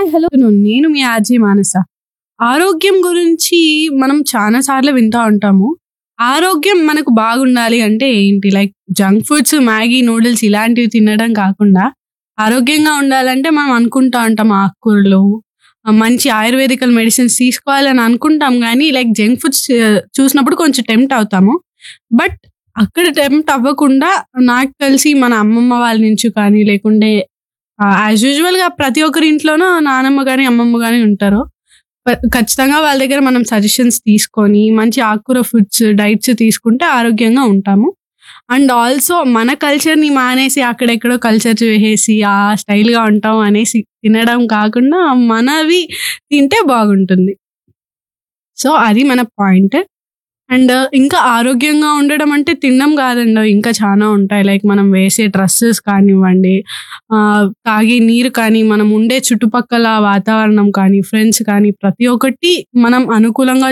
hello నేను మీ RG మానస ఆరోగ్యం గురించి మనం చాలా సార్లు వింటూ ఉంటాము ఆరోగ్యం మనకు బాగుండాలి అంటే ఏంటి like junk foods Maggi noodles ఇలాంటివి తినడం కాకుండా ఆరోగ్యంగా ఉండాలంటే మనం అనుకుంటా ఉంటాం ఆకుకూరలు ఆ, మంచి ఆయుర్వేదికల్ మెడిసిన్స్ తీసుకోవాలని అనుకుంటాం కానీ లైక్ జంక్ ఫుడ్స్ చూసినప్పుడు కొంచెం టెంప్ట్ అవుతాము బట్ అక్కడ టెంప్ట్ అవ్వకుండా నాకు తెలిసి మన అమ్మమ్మ వాళ్ళ నుంచి కానీ లేకుంటే యాజ్ యూజువల్ గా ప్రతి ఒక్కరి ఇంట్లోనూ నానమ్మ కానీ అమ్మమ్మ కానీ ఉంటారు ప- ఖచ్చితంగా వాళ్ళ దగ్గర మనం సజెషన్స్ తీసుకొని మంచి ఆకుకూర ఫుడ్స్ డైట్స్ తీసుకుంటే ఆరోగ్యంగా ఉంటాము అండ్ ఆల్సో మన కల్చర్ ని మానేసి అక్కడెక్కడో కల్చర్ చేసేసి ఆ స్టైల్ గా ఉంటాం అనేసి తినడం కాకుండా మనవి తింటే బాగుంటుంది సో అది మన పాయింట్ అండ్ ఇంకా ఆరోగ్యంగా ఉండడం అంటే తినడం కాదండి ఇంకా చాలా ఉంటాయి లైక్ మనం వేసే డ్రెస్సెస్ కానివ్వండి ఆ, తాగే నీరు కానీ మనం ఉండే చుట్టుపక్కల వాతావరణం కానీ ఫ్రెండ్స్ కానీ ప్రతి ఒక్కటి మనం అనుకూలంగా